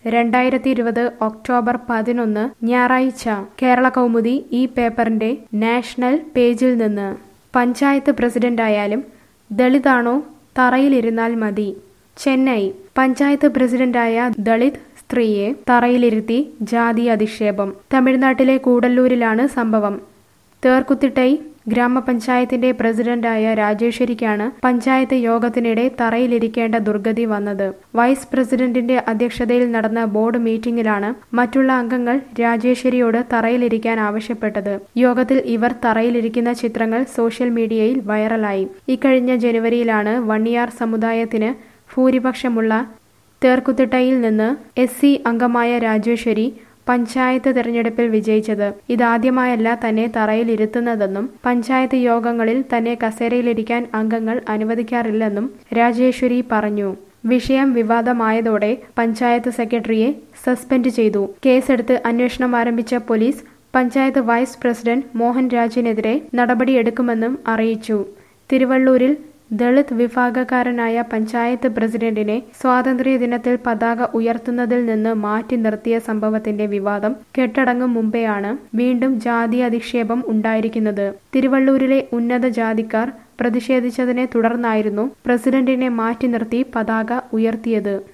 രണ്ടായിരത്തി ഇരുപത് ഒക്ടോബർ പതിനൊന്ന് ഞായറാഴ്ച കേരള കൗമുദി ഈ പേപ്പറിന്റെ നാഷണൽ പേജിൽ നിന്ന് പഞ്ചായത്ത് പ്രസിഡന്റായാലും ദളിതാണോ തറയിലിരുന്നാൽ മതി ചെന്നൈ പഞ്ചായത്ത് പ്രസിഡന്റായ ദളിത് സ്ത്രീയെ തറയിലിരുത്തി ജാതി അധിക്ഷേപം തമിഴ്നാട്ടിലെ കൂടല്ലൂരിലാണ് സംഭവം തേർക്കുത്തിട്ടൈ ഗ്രാമപഞ്ചായത്തിന്റെ പ്രസിഡന്റായ രാജേശ്വരിക്കാണ് പഞ്ചായത്ത് യോഗത്തിനിടെ തറയിലിരിക്കേണ്ട ദുർഗതി വന്നത് വൈസ് പ്രസിഡന്റിന്റെ അധ്യക്ഷതയിൽ നടന്ന ബോർഡ് മീറ്റിംഗിലാണ് മറ്റുള്ള അംഗങ്ങൾ രാജേശ്വരിയോട് തറയിലിരിക്കാൻ ആവശ്യപ്പെട്ടത് യോഗത്തിൽ ഇവർ തറയിലിരിക്കുന്ന ചിത്രങ്ങൾ സോഷ്യൽ മീഡിയയിൽ വൈറലായി ഇക്കഴിഞ്ഞ ജനുവരിയിലാണ് വണ്ണിയാർ സമുദായത്തിന് ഭൂരിപക്ഷമുള്ള തേർക്കുത്തിട്ടയിൽ നിന്ന് എസ് സി അംഗമായ രാജേശ്വരി പഞ്ചായത്ത് തെരഞ്ഞെടുപ്പിൽ വിജയിച്ചത് ഇതാദ്യമായല്ല തന്നെ തറയിലിരുത്തുന്നതെന്നും പഞ്ചായത്ത് യോഗങ്ങളിൽ തന്നെ കസേരയിലിരിക്കാൻ അംഗങ്ങൾ അനുവദിക്കാറില്ലെന്നും രാജേശ്വരി പറഞ്ഞു വിഷയം വിവാദമായതോടെ പഞ്ചായത്ത് സെക്രട്ടറിയെ സസ്പെൻഡ് ചെയ്തു കേസെടുത്ത് അന്വേഷണം ആരംഭിച്ച police panchayat vice president Mohan രാജിനെതിരെ നടപടിയെടുക്കുമെന്നും അറിയിച്ചു തിരുവള്ളൂരിൽ ദളിത് വിഭാഗക്കാരനായ പഞ്ചായത്ത് പ്രസിഡന്റിനെ സ്വാതന്ത്ര്യ ദിനത്തിൽ പതാക ഉയർത്തുന്നതിൽ നിന്ന് മാറ്റി നിർത്തിയ സംഭവത്തിന്റെ വിവാദം കെട്ടടങ്ങും മുമ്പെയാണ് വീണ്ടും ജാതി അധിക്ഷേപം ഉണ്ടായിരിക്കുന്നത് തിരുവള്ളൂരിലെ ഉന്നത ജാതിക്കാർ പ്രതിഷേധിച്ചതിനെ തുടർന്നായിരുന്നു പ്രസിഡന്റിനെ മാറ്റി നിർത്തി പതാക ഉയർത്തിയത്